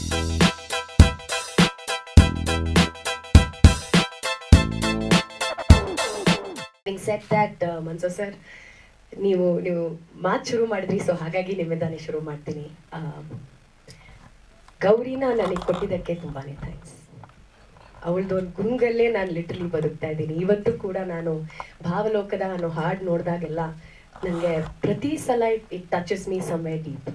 Set that ಮನ್ಸೋ sir ನೀವು ನೀವು ಮಾತು ಶುರು ಮಾಡಿದ್ರಿ ಸೊ ಹಾಗಾಗಿ ನಿಮ್ಮಿಂದಾನೆ ಶುರು ಮಾಡ್ತೀನಿ ಆ, ಗೌರಿನ ನನಗೆ ಕೊಟ್ಟಿದ್ದಕ್ಕೆ ತುಂಬಾನೇ ಥ್ಯಾಂಕ್ಸ್ ಅವಳದು ಒಂದು ಗುಂಗಲ್ಲೇ ನಾನು ಲಿಟ್ರಲಿ ಬದುಕ್ತಾ ಇದ್ದೀನಿ ಇವತ್ತು ಕೂಡ ನಾನು ಭಾವಲೋಕದ ಅನ್ನೋ ಹಾಡು ನೋಡಿದಾಗೆಲ್ಲ ನನಗೆ ಪ್ರತಿ ಸಲ it it touches me somewhere deep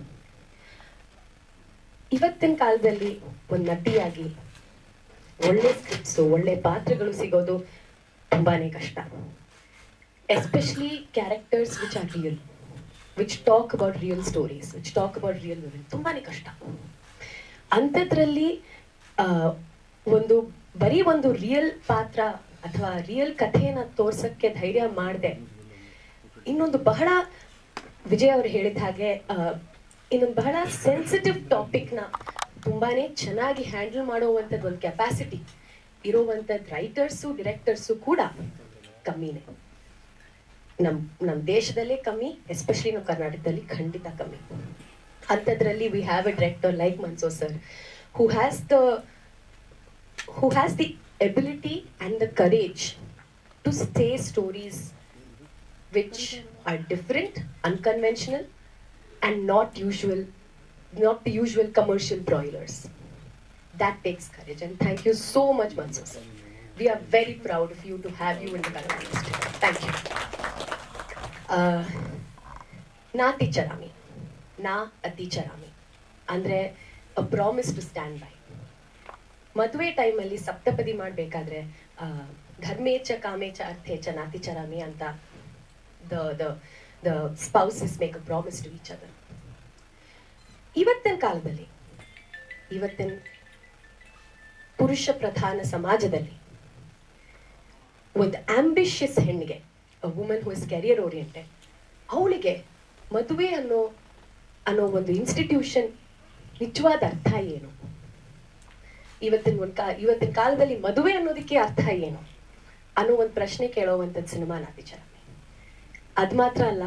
ಇವತ್ತಿನ ಕಾಲದಲ್ಲಿ ಒಂದು ನಟಿಯಾಗಿ ಒಳ್ಳೆ ಸ್ಕ್ರಿಪ್ಟ್ಸು ಒಳ್ಳೆ ಪಾತ್ರಗಳು ಸಿಗೋದು ತುಂಬಾನೇ ಕಷ್ಟ especially characters which are real which talk about real stories which talk about real women ತುಂಬಾನೇ ಕಷ್ಟ ಅಂಥದ್ರಲ್ಲಿ ಆ, ಒಂದು ಬರೀ ಒಂದು ರಿಯಲ್ ಪಾತ್ರ ಅಥವಾ ರಿಯಲ್ ಕಥೆಯನ್ನ ತೋರ್ಸಕ್ಕೆ ಧೈರ್ಯ ಮಾಡದೆ ಇನ್ನೊಂದು ಬಹಳ ವಿಜಯ್ ಅವರು ಹೇಳಿದ ಹಾಗೆ ಆ, ಇನ್ನೊಂದು ಬಹಳ ಸೆನ್ಸಿಟಿವ್ ಟಾಪಿಕ್ನ ತುಂಬಾನೇ ಚೆನ್ನಾಗಿ ಹ್ಯಾಂಡಲ್ ಮಾಡುವಂಥದ್ದು ಒಂದು ಕೆಪಾಸಿಟಿ ಇರುವಂಥದ್ದು ರೈಟರ್ಸು ಡಿರೆಕ್ಟರ್ಸು ಕೂಡ ಕಮ್ಮಿನೇ ನಮ್ ನಮ್ಮ ದೇಶದಲ್ಲೇ ಕಮ್ಮಿ ಎಸ್ಪೆಷಲಿ ನಮ್ಮ ಕರ್ನಾಟಕದಲ್ಲಿ ಖಂಡಿತ ಕಮ್ಮಿ ಅಂಥದ್ರಲ್ಲಿ we have a director like Manso sir who has the who has the ability and the courage to say stories which are different, unconventional, and not usual, not the usual commercial broilers. That takes courage, and thank you so much, Mansur sir. We are very proud of you to have you in the Kannada industry. Thank you. Uh, ನಾ ತಿಚರಾಮಿ ನಾ ಅತಿ ಚರಾಮಿ ಅಂದ್ರೆ a promise to stand by ಮದುವೆ ಟೈಮಲ್ಲಿ ಸಪ್ತಪದಿ ಮಾಡಬೇಕಾದ್ರೆ ಧರ್ಮೇಚ ಕಾಮೇಚ ಅರ್ಥೇಚ ನಾತಿಚರಾಮಿ ಅಂತ the the the spouses make a promise to each other ಇವತ್ತಿನ ಕಾಲದಲ್ಲಿ ಇವತ್ತಿನ ಪುರುಷ ಪ್ರಧಾನ ಸಮಾಜದಲ್ಲಿ ಒಂದು ಆಂಬಿಷಿಯಸ್ ಹೆಣ್ಣಿಗೆ woman who is career oriented ಅವಳಿಗೆ ಮದುವೆ ಅನ್ನೋ ಅನ್ನೋ ಒಂದು ಇನ್ಸ್ಟಿಟ್ಯೂಷನ್ ನಿಜವಾದ ಅರ್ಥ ಏನು ಇವತ್ತಿನ ಒಂದು ಕಾ ಇವತ್ತಿನ ಕಾಲದಲ್ಲಿ ಮದುವೆ ಅನ್ನೋದಕ್ಕೆ ಅರ್ಥ ಏನು ಅನ್ನೋ ಒಂದು ಪ್ರಶ್ನೆ ಕೇಳೋವಂಥದ್ದು ಸಿನಿಮಾ ನಾತಿಚರಾಮಿ ಅದ್ ಮಾತ್ರ ಅಲ್ಲ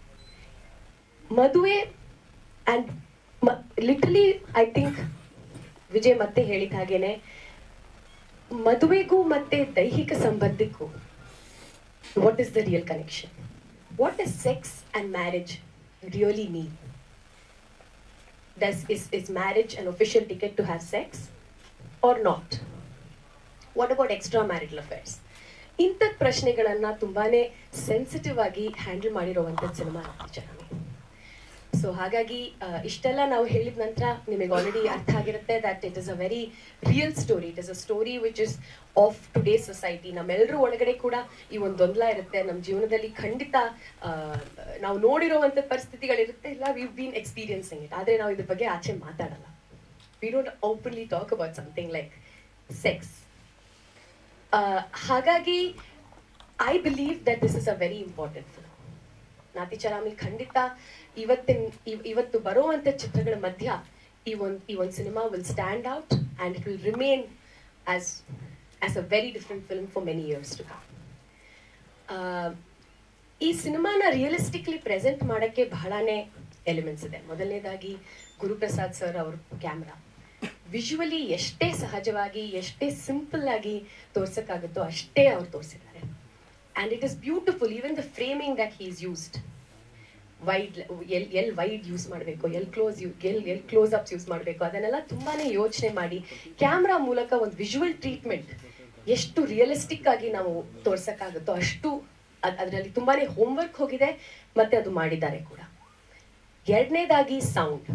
ಮದುವೆ and literally I think Vijay ಮತ್ತೆ ಹೇಳಿದ ಹಾಗೇನೆ ಮದುವೆಗೂ ಮತ್ತೆ ದೈಹಿಕ ಸಂಬಂಧಕ್ಕೂ what is the real connection what is sex and marriage really mean does is is marriage an official ticket to have sex or not what about extra marital affairs ಇಂಥದ್ ಪ್ರಶ್ನೆಗಳನ್ನ ತುಂಬಾನೇ ಸೆನ್ಸಿಟಿವ್ ಆಗಿ ಹ್ಯಾಂಡಲ್ ಮಾಡಿರುವಂಥದ್ದು cinema ಚೆನ್ನಾಗಿ so ಹಾಗಾಗಿ ಆ, ಇಷ್ಟೆಲ್ಲ ನಾವು ಹೇಳಿದ ನಂತರ ನಿಮಗೆ ಆಲ್ರೆಡಿ ಅರ್ಥ ಆಗಿರುತ್ತೆ that it is a very real story it is a story which is of today society ನಮ್ಮೆಲ್ಲರೂ ಒಳಗಡೆ ಕೂಡ ಈ ಒಂದು ಗೊಂದಲ ಇರುತ್ತೆ ನಮ್ಮ ಜೀವನದಲ್ಲಿ ಖಂಡಿತ ಆ, ನಾವು ನೋಡಿರುವಂಥ ಪರಿಸ್ಥಿತಿಗಳಿರುತ್ತೆ ಇಲ್ಲ ವಿ ಬೀನ್ ಎಕ್ಸ್ಪೀರಿಯನ್ಸಿಂಗ್ ಇಟ್ ಆದರೆ ನಾವು ಇದ್ರ ಬಗ್ಗೆ ಆಚೆ ಮಾತಾಡಲ್ಲ we don't openly talk about something like sex ಹಾಗಾಗಿ I believe that this is a very important film Nathicharami ಖಂಡಿತ ಇವತ್ತಿನ ಇವ್- ಇವತ್ತು ಬರುವಂತ ಚಿತ್ರಗಳ ಮಧ್ಯ ಈ ಒಂದು ಈ ಒಂದು cinema will stand out and it will remain as as a very different film for many years to come ಈ ಸಿನಿಮಾನ ರಿಯಲಿಸ್ಟಿಕ್ಲಿ ಪ್ರೆಸೆಂಟ್ ಮಾಡಕ್ಕೆ ಬಹಳನೇ ಎಲಿಮೆಂಟ್ಸ್ ಇದೆ ಮೊದಲನೇದಾಗಿ ಗುರುಪ್ರಸಾದ್ ಸರ್ ಅವ್ರ ಕ್ಯಾಮ್ರಾ ವಿಜುವಲಿ ಎಷ್ಟೇ ಸಹಜವಾಗಿ ಎಷ್ಟೇ ಸಿಂಪಲ್ ಆಗಿ ತೋರ್ಸಕ್ಕಾಗುತ್ತೋ ಅಷ್ಟೇ ಅವ್ರು ತೋರಿಸಿದ್ದಾರೆ and it is beautiful even the framing that he is used wide ಎಲ್ ಎಲ್ ವೈಡ್ ಯೂಸ್ ಮಾಡಬೇಕು ಎಲ್ ಕ್ಲೋಸ್ ಯು ಎಲ್ ಎಲ್ ಕ್ಲೋಸ್ ಅಪ್ಸ್ ಯೂಸ್ ಮಾಡಬೇಕು ಅದನ್ನೆಲ್ಲ ತುಂಬಾನೇ ಯೋಚನೆ ಮಾಡಿ ಕ್ಯಾಮ್ರಾ ಮೂಲಕ ಒಂದು ವಿಜುವಲ್ ಟ್ರೀಟ್ಮೆಂಟ್ ಎಷ್ಟು ರಿಯಲಿಸ್ಟಿಕ್ ಆಗಿ ನಾವು ತೋರ್ಸಕ್ಕಾಗುತ್ತೋ ಅಷ್ಟು ಅದರಲ್ಲಿ ತುಂಬಾನೇ ಹೋಮ್ವರ್ಕ್ ಹೋಗಿದೆ ಮತ್ತೆ ಅದು ಮಾಡಿದ್ದಾರೆ ಕೂಡ ಎರಡನೇದಾಗಿ ಸೌಂಡ್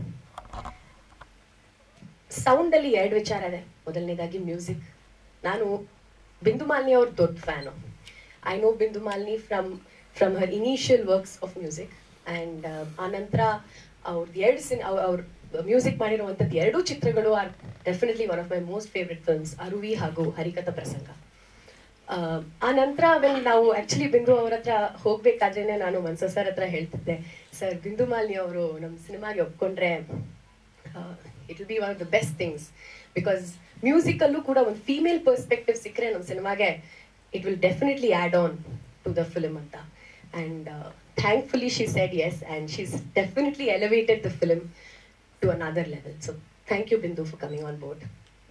ಸೌಂಡ್ ಅಲ್ಲಿ ಎರಡು ವಿಚಾರ ಇದೆ ಮೊದಲನೇದಾಗಿ ಮ್ಯೂಸಿಕ್ ನಾನು ಬಿಂದು ಮಾಲಿನಿ ಅವ್ರ ದೊಡ್ಡ fan I know Bindu Malini from from her initial works of music and ಆನಂತರ ಅವ್ರದ್ದು ಎರಡು ಸಿನ್ ಅವ್ರ ಮ್ಯೂಸಿಕ್ ಮಾಡಿರುವಂಥದ್ದು ಎರಡೂ ಚಿತ್ರಗಳು are definitely one of my most favourite films Aruvi ಹಾಗೂ ಹರಿಕಥ ಪ್ರಸಂಗ ಆ, ಆ ನಂತರ ವೆನ್ ನಾವು ಆಕ್ಚುಲಿ ಬಿಂದು ಅವ್ರ ಹತ್ರ ಹೋಗ್ಬೇಕಾದ್ರೇನೆ ನಾನು ಮನ್ಸ ಸರ್ ಹತ್ರ ಹೇಳ್ತಿದ್ದೆ ಸರ್ ಬಿಂದು ಮಾಲಿನಿ ಅವರು ನಮ್ಮ ಸಿನಿಮಾಗೆ ಒಪ್ಕೊಂಡ್ರೆ it will be one of the best things because ಮ್ಯೂಸಿಕಲ್ಲೂ ಕೂಡ ಒಂದು ಫೀಮೇಲ್ ಪರ್ಸ್ಪೆಕ್ಟಿವ್ ಸಿಕ್ಕರೆ ನಮ್ಮ ಸಿನಿಮಾಗೆ it will definitely add on to the film ಅಂತ and thankfully she said yes and she's definitely elevated the film to another level so thank you Bindu for coming on board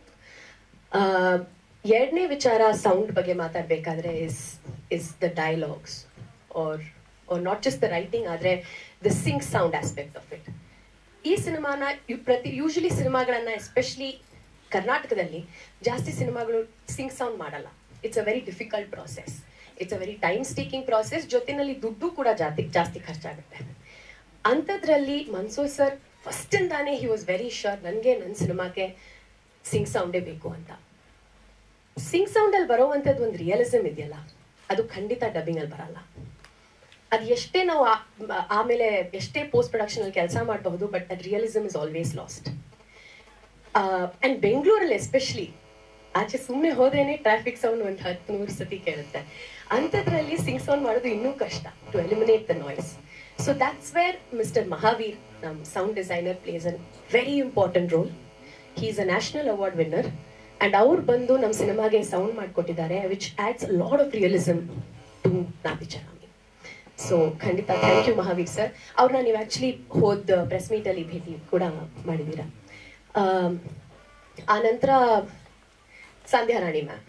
ಎರಡನೇ ವಿಚಾರ sound ಬಗ್ಗೆ ಮಾತಾಡಬೇಕಾದ್ರೆ is is the dialogues are are not just the writing ಆದರೆ the Singh sound aspect of it ಈ ಸಿನಿಮಾನ ಇವ್ ಪ್ರತಿ usually ಸಿನಿಮಾಗಳನ್ನ ಎಸ್ಪೆಷಲಿ ಕರ್ನಾಟಕದಲ್ಲಿ ಜಾಸ್ತಿ ಸಿನಿಮಾಗಳು ಸಿಂಗ್ ಸೌಂಡ್ ಮಾಡಲ್ಲ it's a very difficult process it's a very time staking process ಜೊತೆನಲ್ಲಿ ದುಡ್ಡು ಕೂಡ ಜಾಸ್ತಿ ಜಾಸ್ತಿ ಖರ್ಚಾಗುತ್ತೆ ಅಂಥದ್ರಲ್ಲಿ ಮನ್ಸೂರ್ ಸರ್ ಫಸ್ಟ್ ಇಂದಾನೆ ಹಿ ವಾಸ್ ವೆರಿ ಶೋರ್ ನನಗೆ ನನ್ನ ಸಿನಿಮಾಗೆ ಸಿಂಗ್ ಸೌಂಡೇ ಬೇಕು ಅಂತ ಸಿಂಗ್ ಸೌಂಡ್ ಅಲ್ಲಿ ಬರೋವಂಥದ್ದು ಒಂದು ರಿಯಲಿಸಮ್ ಇದೆಯಲ್ಲ ಅದು ಖಂಡಿತ ಡಬ್ಬಿಂಗ್ ಅಲ್ಲಿ ಬರಲ್ಲ ಅದು ಎಷ್ಟೇ ನಾವು ಆ- ಮ- ಆಮೇಲೆ ಎಷ್ಟೇ ಪೋಸ್ಟ್ ಪ್ರೊಡಕ್ಷನ್ ಅಲ್ಲಿ ಕೆಲಸ ಮಾಡಬಹುದು but that realism is always lost and ಬೆಂಗಳೂರಲ್ಲಿ ಎಸ್ಪೆಷಲಿ ಆಚೆ ಸುಮ್ಮನೆ ಹೋದ್ರೇನೆ ಟ್ರಾಫಿಕ್ ಸೌಂಡ್ ಒಂದು ಹತ್ತು ನೂರು ಸತಿ ಕೇಳುತ್ತೆ ಅಂಥದ್ರಲ್ಲಿ ಸಿಂಗ್ ಸೌಂಡ್ ಮಾಡೋದು ಇನ್ನೂ ಕಷ್ಟ to eliminate the noise so that's where mister Mahaveer ನಮ್ಮ sound designer plays an very important role he is a national award winner and ಅವ್ರು ಬಂದು ನಮ್ಮ ಸಿನಿಮಾಗೆ ಸೌಂಡ್ ಮಾಡಿಕೊಟ್ಟಿದ್ದಾರೆ which adds lot of realism to Nathicharami so ಖಂಡಿತ ಥ್ಯಾಂಕ್ ಯು ಮಹಾವೀರ್ ಸರ್ ಅವ್ರನ್ನ ನೀವು actually ಹೋದ ಪ್ರೆಸ್ ಮೀಟಲ್ಲಿ ಭೇಟಿ ಕೂಡ ಮಾಡಿದ್ದೀರಾ ಆಮ್, ಆ ನಂತರ ಸಂಧ್ಯಾ ರಾಣಿ ಮ್ಯಾಮ್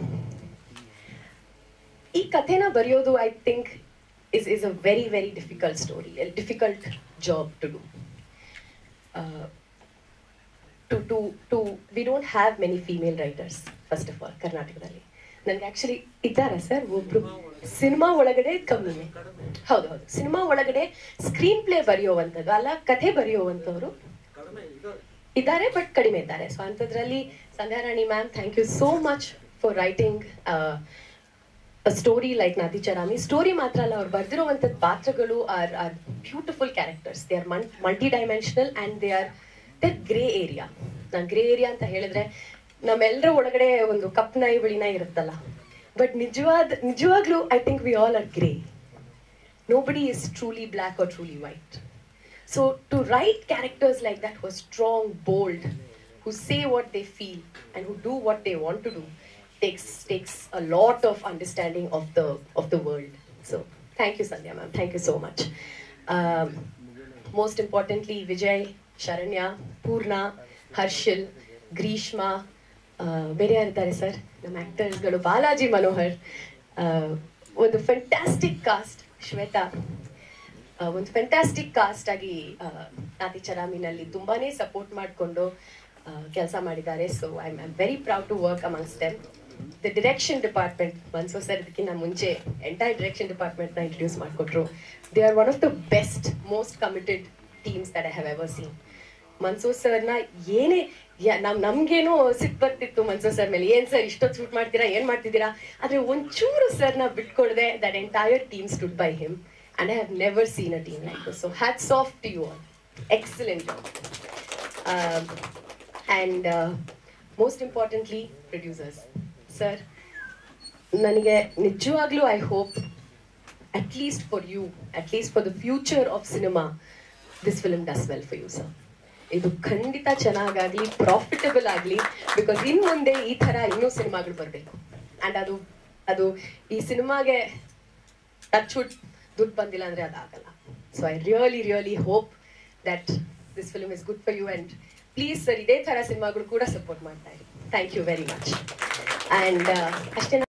ಈ ಕಥೆನ ಬರೆಯೋದು I think is is a very very difficult story difficult job to do to to to we don't have many female writers first of all ಕರ್ನಾಟಕದಲ್ಲಿ ನನಗೆ ಆಕ್ಚುಲಿ ಇದ್ದಾರಾ ಸರ್ ಒಬ್ರು ಸಿನಿಮಾ ಒಳಗಡೆ ಕಮ್ಮಿನೇ ಹೌದು ಹೌದು ಸಿನಿಮಾ ಒಳಗಡೆ ಸ್ಕ್ರೀನ್ ಪ್ಲೇ ಬರೆಯುವಂಥದ್ದು ಅಲ್ಲ ಕಥೆ ಬರೆಯುವಂಥವ್ರು ಇದ್ದಾರೆ ಬಟ್ ಕಡಿಮೆ ಇದ್ದಾರೆ ಸೊ ಅಂಥದ್ರಲ್ಲಿ Sandhyarani ma'am thank you so much for writing story like Nathicharami story ಮಾತ್ರ ಅಲ್ಲ ಅವ್ರು ಬರ್ದಿರುವಂಥದ್ದು ಪಾತ್ರಗಳು are are beautiful characters they are multi dimensional and they are they grey area ನಾನು ಗ್ರೇ ಏರಿಯಾ ಅಂತ ಹೇಳಿದ್ರೆ ನಮ್ಮೆಲ್ಲರ ಒಳಗಡೆ ಒಂದು ಕಪ್ ನಾಯಿ ಬಿಳಿ ನಾಯಿ ಇರುತ್ತಲ್ಲ ಬಟ್ ನಿಜವಾದ ನಿಜವಾಗ್ಲೂ I think we all are grey nobody is truly black or truly white. So to write characters like that who are strong, bold, who say what they feel and who do what they want to do takes takes a lot of understanding of the of the world. So thank you, Sandhya ma'am. Thank you so much. Um, most importantly, Vijay, Sharanya, Purna, Harshil, Grishma, uh, ಬೇರೆ ಯಾರಿದ್ದಾರೆ sir ನಮ್ಮ ಆಕ್ಟರ್ಸ್ಗಳು ಬಾಲಾಜಿ ಮನೋಹರ್ ಆ, ಒಂದು fantastic cost Shweta ಆ, ಒಂದು fantastic cost ಆಗಿ ಆ, ನಾತಿ ಚರಾಮಿನಲ್ಲಿ ತುಂಬಾನೇ ಸಪೋರ್ಟ್ ಮಾಡಿಕೊಂಡು ಕೆಲಸ ಮಾಡಿದ್ದಾರೆ so I am very proud to work amongst them the direction department Manso sir ಇದಕ್ಕಿಂತ ಮುಂಚೆ ಎಂಟೈರ್ ಡಿರೆಕ್ಷನ್ ಡಿಪಾರ್ಟ್ಮೆಂಟ್ನ ಇಂಟ್ರೊಡ್ಯೂಸ್ ಮಾಡಿಕೊಟ್ರು they are one of the best most committed teams that I have ever seen Mansore ಸರ್ನ ಏನೇ ಯಾ- ನಮ್ ನಮ್ಗೇನೋ ಸಿಟ್ ಬರ್ತಿತ್ತು ಮನ್ಸೂರ್ ಸರ್ ಮೇಲೆ ಏನ್ ಸರ್ ಇಷ್ಟೊತ್ತು ಶೂಟ್ ಮಾಡ್ತೀರಾ ಏನ್ ಮಾಡ್ತಿದ್ದೀರಾ ಆದ್ರೆ ಒಂಚೂರು ಸರ್ನ ಬಿಟ್ಕೊಡದೆ that entire team stood by him and I have never seen a team like so hats off to you all excellent and most importantly producers sir ನನಗೆ ನಿಜವಾಗ್ಲೂ I hope at least for you, at least for the future of cinema, this film does well for you, sir. ಇದು ಖಂಡಿತ ಚೆನ್ನಾಗಾಗ್ಲಿ profitable ಆಗಲಿ because in ಮುಂದೆ ಈ ತರ ಇನ್ನೂ ಸಿನಿಮಾಗಳು ಬರಬೇಕು ಅಂಡ್ ಅದು ಅದು ಈ ಸಿನಿಮಾಗೆ ಟಚ್ ವುಡ್ ದುಡ್ಡು ಬಂದಿಲ್ಲ ಅಂದ್ರೆ ಅದಾಗಲ್ಲ so I really really hope that this film is good for you and please sir ಇದೇ ತರ ಸಿನಿಮಾಗಳು ಕೂಡ ಸಪೋರ್ಟ್ ಮಾಡ್ತಾ ಇರಿ thank you very much and ಅಷ್ಟೇ